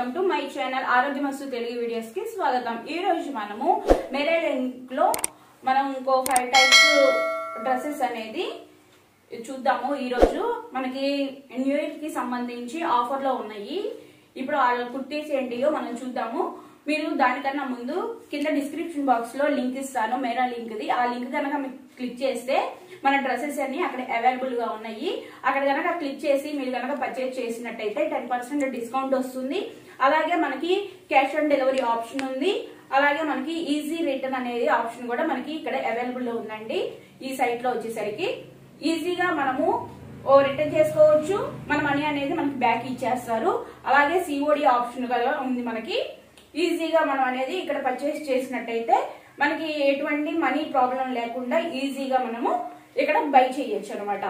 welcome to my channel ఆరోగ్య మస్తు Telugu videos కి స్వాగతం ఈ రోజు మనము మెరే లింక్ లో మనం ఇంకో ఫైవ్ టైప్స్ డ్రెస్సెస్ అనేది చూద్దాము ఈ రోజు మనకి న్యూ ఇయర్ కి సంబంధించి ఆఫర్ లో ఉన్నాయి ఇప్పుడు ఆ కుర్తీస్ ఏంటియో మనం చూద్దాము మీరు దానికన్నా ముందు కింద డిస్క్రిప్షన్ బాక్స్ లో లింక్ ఇస్తాను మేరా లింక్ ది ఆ లింక్ కనుక మీకు క్లిక్ చేస్తే మన డ్రెస్సెస్ అన్ని అక్కడ అవైలబుల్ గా ఉన్నాయి అక్కడ కనుక క్లిక్ చేసి మీరు కనుక పర్చేజ్ చేసినట్టయితే టెన్ పర్సెంట్ డిస్కౌంట్ వస్తుంది అలాగే మనకి క్యాష్ ఆన్ డెలివరీ ఆప్షన్ ఉంది అలాగే మనకి ఈజీ రిటర్న్ అనేది ఆప్షన్ కూడా మనకి ఇక్కడ అవైలబుల్ లో ఉందండి ఈ సైట్ లో వచ్చేసరికి ఈజీగా మనము ఓ రిటర్న్ చేసుకోవచ్చు మన మనీ అనేది మనకి బ్యాక్ ఇచ్చేస్తారు అలాగే సిఓడి ఆప్షన్ కూడా ఉంది మనకి ఈజీగా మనం అనేది ఇక్కడ పర్చేస్ చేసినట్టయితే మనకి ఎటువంటి మనీ ప్రాబ్లం లేకుండా ఈజీగా మనము ఇక్కడ బై చేయొచ్చు అనమాట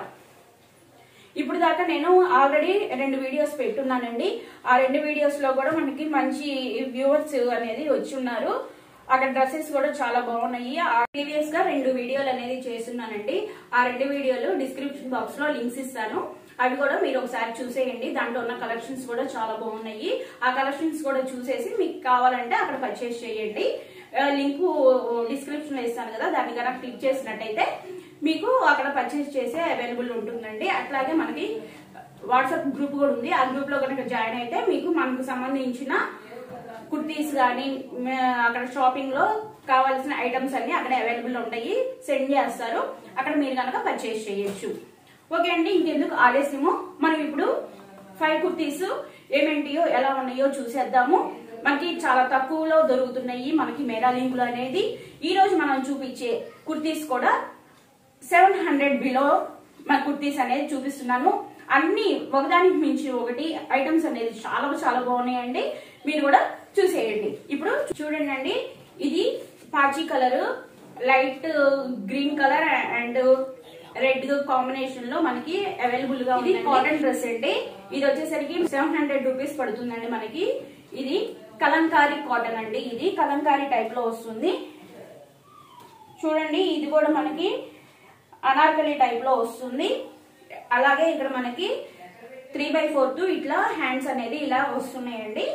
ఇప్పుడు దాకా నేను ఆల్రెడీ రెండు వీడియోస్ పెట్టున్నానండి ఆ రెండు వీడియోస్ లో కూడా మనకి మంచి వ్యూవర్స్ అనేది వచ్చి ఉన్నారు అక్కడ డ్రెస్సెస్ కూడా చాలా బాగున్నాయి ప్రీవియస్ గా రెండు వీడియోలు అనేది చేస్తున్నానండి ఆ రెండు వీడియోలు డిస్క్రిప్షన్ బాక్స్ లో లింక్స్ ఇస్తాను అవి కూడా మీరు ఒకసారి చూసేయండి దాంట్లో ఉన్న కలెక్షన్స్ కూడా చాలా బాగున్నాయి ఆ కలెక్షన్స్ కూడా చూసేసి మీకు కావాలంటే అక్కడ పర్చేస్ చేయండి లింక్ డిస్క్రిప్షన్ లో ఇస్తాను కదా దాన్ని కనుక క్లిక్ చేసినట్టయితే మీకు అక్కడ పర్చేస్ చేసే అవైలబుల్ ఉంటుందండి అట్లాగే మనకి వాట్సాప్ గ్రూప్ కూడా ఉంది ఆ గ్రూప్ లో కనుక జాయిన్ అయితే మీకు మనకు సంబంధించిన కుర్తీస్ కానీ అక్కడ షాపింగ్ లో కావాల్సిన ఐటమ్స్ అన్ని అక్కడ అవైలబుల్ ఉంటాయి సెండ్ చేస్తారు అక్కడ మీరు కనుక పర్చేస్ చేయొచ్చు ఓకే అండి ఇంకెందుకు ఆలస్యము మనం ఇప్పుడు ఫైవ్ కుర్తీస్ ఏమేంటియో ఎలా ఉన్నాయో చూసేద్దాము మనకి చాలా తక్కువలో దొరుకుతున్నాయి మనకి మేరా లింకులు అనేది ఈ రోజు మనం చూపించే కుర్తీస్ కూడా సెవెన్ హండ్రెడ్ బిలో మన కుర్తీస్ అనేది చూపిస్తున్నాను అన్ని ఒకదానికి మించి ఒకటి ఐటమ్స్ అనేది చాలా చాలా బాగున్నాయండి మీరు కూడా చూసేయండి ఇప్పుడు చూడండి అండి ఇది peach colour light green colour and red combination లో మనకి అవైలబుల్ గా ఉంది కాటన్ డ్రెస్ అండి ఇది వచ్చేసరికి సెవెన్ హండ్రెడ్ రూపీస్ పడుతుందండి మనకి ఇది కలంకారీ కాటన్ అండి ఇది కలంకారీ టైప్ లో వస్తుంది చూడండి ఇది కూడా మనకి అనార్కలి టైప్ లో వస్తుంది అలాగే ఇక్కడ మనకి త్రీ బై ఫోర్త్ ఇట్లా హ్యాండ్స్ అనేది ఇలా వస్తున్నాయండి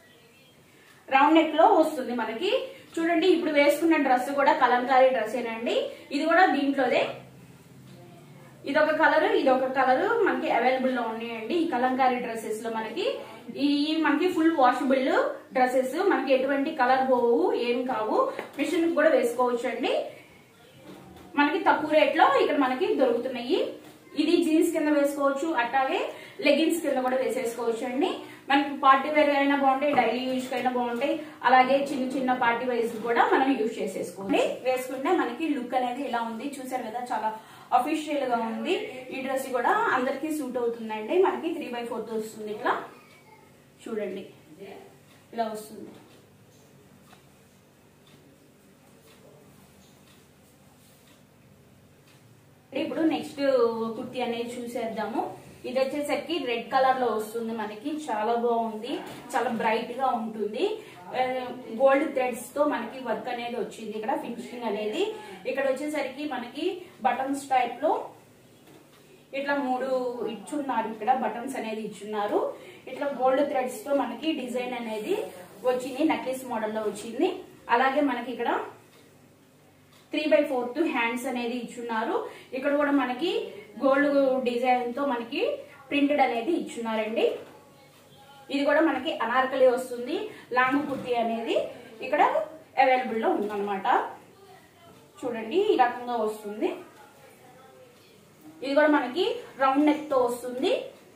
రౌండ్ నెక్ లో వస్తుంది మనకి చూడండి ఇప్పుడు వేసుకున్న డ్రెస్ కూడా కలంకారీ డ్రెస్ ఏనండి ఇది కూడా దీంట్లోదే ఇది ఒక కలర్ ఇది ఒక కలర్ మనకి అవైలబుల్ లో ఉన్నాయండి ఈ కలంకారీ డ్రెస్సెస్ లో మనకి ఈ మనకి ఫుల్ వాషబుల్ డ్రెస్సెస్ మనకి ఎటువంటి కలర్ పోవు ఏం కావు మిషన్ కూడా వేసుకోవచ్చు అండి మనకి తక్కువ రేట్ లో ఇక్కడ మనకి దొరుకుతున్నాయి ఇది జీన్స్ కింద వేసుకోవచ్చు అట్లాగే లెగిన్స్ కింద కూడా వేసేసుకోవచ్చు అండి మనకి పార్టీ వేర్ అయినా బాగుంటాయి డైలీ యూజ్ అయినా బాగుంటాయి అలాగే చిన్న చిన్న పార్టీ వైజ్ కూడా మనం యూజ్ చేసేసుకోండి వేసుకుంటే మనకి లుక్ అనేది ఇలా ఉంది చూసారు కదా చాలా అఫీషియల్ గా ఉంది ఈ డ్రెస్ కూడా అందరికి సూట్ అవుతుందండి మనకి త్రీ బై ఫోర్త్ వస్తుంది ఇట్లా చూడండి ఇలా వస్తుంది ఇప్పుడు నెక్స్ట్ కుర్తీ అనేది చూసేద్దాము ఇది వచ్చేసరికి రెడ్ కలర్ లో వస్తుంది మనకి చాలా బాగుంది చాలా బ్రైట్ గా ఉంటుంది గోల్డ్ థ్రెడ్స్ తో మనకి వర్క్ అనేది వచ్చింది ఇక్కడ ఫినిషింగ్ అనేది ఇక్కడ వచ్చేసరికి మనకి బటన్స్ టైప్ లో ఇట్లా మూడు ఇచ్చున్నారు ఇక్కడ బటన్స్ అనేది ఇచ్చున్నారు ఇట్లా గోల్డ్ థ్రెడ్స్ తో మనకి డిజైన్ అనేది వచ్చింది నెక్లెస్ మోడల్ లో వచ్చింది అలాగే మనకి ఇక్కడ త్రీ బై ఫోర్త్ హ్యాండ్స్ అనేది ఇచ్చున్నారు ఇక్కడ కూడా మనకి గోల్డ్ డిజైన్ తో మనకి ప్రింటెడ్ అనేది ఇచ్చున్నారండి ఇది కూడా మనకి అనార్కలి వస్తుంది లాంగ్ కుర్తీ అనేది ఇక్కడ అవైలబుల్ లో ఉందన్నమాట చూడండి ఈ రకంగా వస్తుంది ఇది కూడా మనకి రౌండ్ నెక్ తో వస్తుంది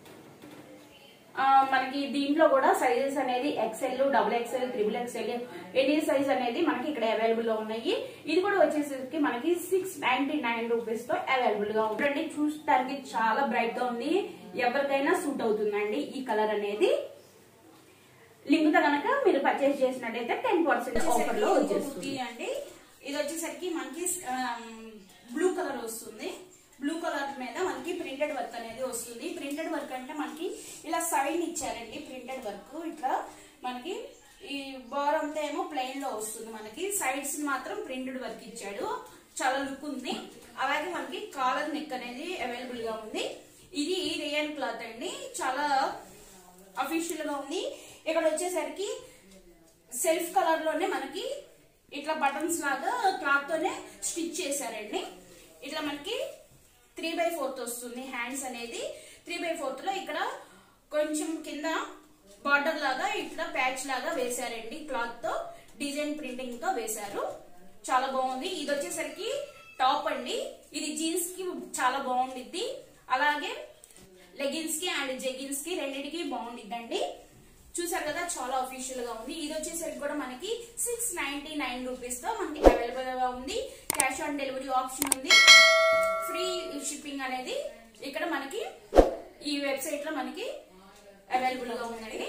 మనకి దీంట్లో కూడా సైజెస్ అనేది XL double XL triple XL any size అనేది మనకి ఇక్కడ అవైలబుల్ లో ఉన్నాయి ఇది కూడా వచ్చేసరికి మనకి సిక్స్ నైన్టీ నైన్ రూపీస్ తో అవైలబుల్ గా ఉంటుంది చూడటానికి చాలా బ్రైట్ గా ఉంది ఎవరికైనా సూట్ అవుతుందండి ఈ కలర్ అనేది లింక్ తో కనుక మీరు పర్చేస్ చేసినట్టయితే టెన్ పర్సెంట్ ఆఫర్ లో వచ్చేస్తుంది అండి ఇది వచ్చేసరికి మనకి బ్లూ కలర్ వస్తుంది బ్లూ కలర్ మీద మనకి ప్రింటెడ్ వర్క్ అనేది వస్తుంది ప్రింటెడ్ వర్క్ అంటే మనకి ఇలా సైడ్ ఇచ్చారండి ప్రింటెడ్ వర్క్ ఇట్లా మనకి ఈ బార్ అంతా ఏమో ప్లెయిన్ లో వస్తుంది మనకి సైడ్స్ మాత్రం ప్రింటెడ్ వర్క్ ఇచ్చాడు చాలా లుక్ ఉంది అలాగే మనకి కాలర్ నెక్ అనేది అవైలబుల్ గా ఉంది ఇది రియన్ క్లాత్ అండి చాలా అఫీషియల్ గా ఉంది ఇక్కడ వచ్చేసరికి సెల్ఫ్ కలర్ లోనే మనకి ఇట్లా బటన్స్ లాగా క్లాత్ తోనే స్టిచ్ చేశారండి ఇట్లా మనకి త్రీ బై ఫోర్త్ వస్తుంది హ్యాండ్స్ అనేది త్రీ బై ఫోర్త్ లో ఇక్కడ కొంచెం కింద బార్డర్ లాగా ఇట్లా ప్యాచ్ లాగా వేశారండి క్లాత్ తో డిజైన్ ప్రింటింగ్ తో వేశారు చాలా బాగుంది ఇది వచ్చేసరికి టాప్ అండి ఇది జీన్స్ కి చాలా బాగుండిద్ది అలాగే లెగిన్స్ కి అండ్ జెగిన్స్ కి రెండింటికి బాగుండిద్దండి చూసారు కదా చాలా అఫీషియల్ గా ఉంది ఇది వచ్చేసరికి కూడా మనకి సిక్స్ నైన్టీ నైన్ రూపీస్ తో మనకి అవైలబుల్ గా ఉంది క్యాష్ ఆన్ డెలివరీ ఆప్షన్ ఉంది ఫ్రీ షిప్పింగ్ అనేది ఇక్కడ మనకి ఈ వెబ్సైట్ లో మనకి అవైలబుల్ గా ఉందండి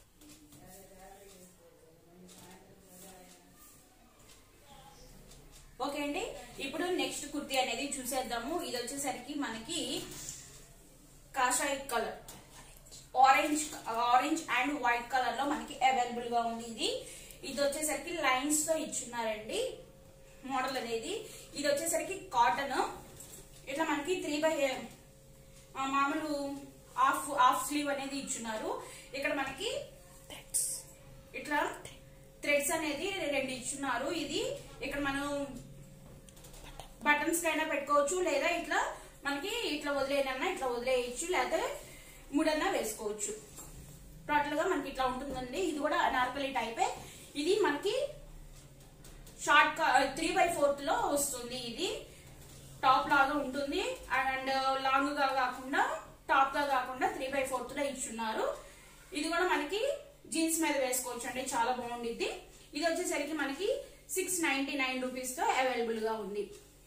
ఓకే అండి ఇప్పుడు నెక్స్ట్ కుర్తీ అనేది చూసేద్దాము ఇది వచ్చేసరికి మనకి కాషాయ colour orange orange and white colour లో మనకి అవైలబుల్ గా ఉంది ఇది ఇది వచ్చేసరికి లైన్స్ తో ఇచ్చున్నారండి మోడల్ అనేది ఇది వచ్చేసరికి కాటన్ ఇట్లా మనకి త్రీ బై మామూలు హాఫ్ హాఫ్ స్లీవ్ అనేది ఇచ్చున్నారు ఇక్కడ మనకి ఇట్లా థ్రెడ్స్ అనేది రెండు ఇచ్చున్నారు ఇది ఇక్కడ మనం బటన్స్ కైనా పెట్టుకోవచ్చు లేదా ఇట్లా మనకి ఇట్లా వదిలేయనన్నా ఇట్లా వదిలేయచ్చు లేకపోతే మూడన్నా వేసుకోవచ్చు టోటల్ గా మనకి ఇట్లా ఉంటుందండి ఇది కూడా అనార్కలి టైపే ఇది మనకి షార్ట్ త్రీ బై ఫోర్త్ లో వస్తుంది ఇది టాప్ లాగా ఉంటుంది అండ్ లాంగ్ గా కాకుండా టాప్ గా కాకుండా త్రీ బై ఫోర్త్ లో ఇచ్చున్నారు ఇది కూడా మనకి జీన్స్ మీద వేసుకోవచ్చు అండి చాలా బాగుండిద్ది ఇది వచ్చేసరికి మనకి సిక్స్ నైన్టీ నైన్ రూపీస్ తో అవైలబుల్ గా ఉంది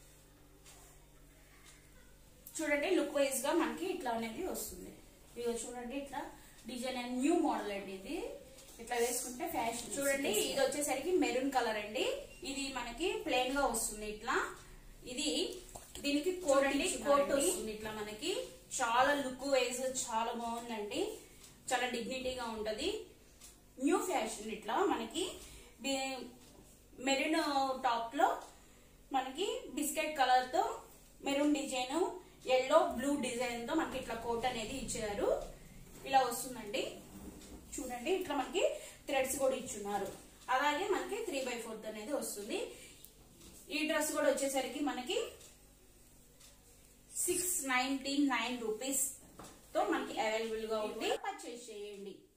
చూడండి లుక్ వైజ్ గా మనకి ఇట్లా అనేది వస్తుంది ఇదిగో చూడండి ఇట్లా డిజైన్ అండ్ న్యూ మోడల్ అండి ఇది ఇట్లా వేసుకుంటే ఫ్యాషన్ చూడండి ఇది వచ్చేసరికి మెరూన్ కలర్ అండి ఇది మనకి ప్లెయిన్ గా వస్తుంది ఇట్లా ఇది దీనికి కోట్ అండి కోట్ వస్తుంది ఇట్లా మనకి చాలా లుక్ వైజ్ చాలా బాగుందండి చాలా డిగ్నిటీగా ఉంటది న్యూ ఫ్యాషన్ ఇట్లా మనకి మెరూన్ టాప్ లో మనకి బిస్కెట్ కలర్ తో maroon design yellow blue design తో మనకి ఇట్లా కోట్ అనేది ఇచ్చారు ఇలా వస్తుందండి చూడండి ఇట్లా మనకి థ్రెడ్స్ కూడా ఇచ్చున్నారు అలాగే మనకి త్రీ బై ఫోర్త్ అనేది వస్తుంది ఈ డ్రెస్ కూడా వచ్చేసరికి మనకి సిక్స్ నైన్టీ నైన్ రూపీస్ తో మనకి అవైలబుల్ గా ఉంది పర్చేస్ చేయండి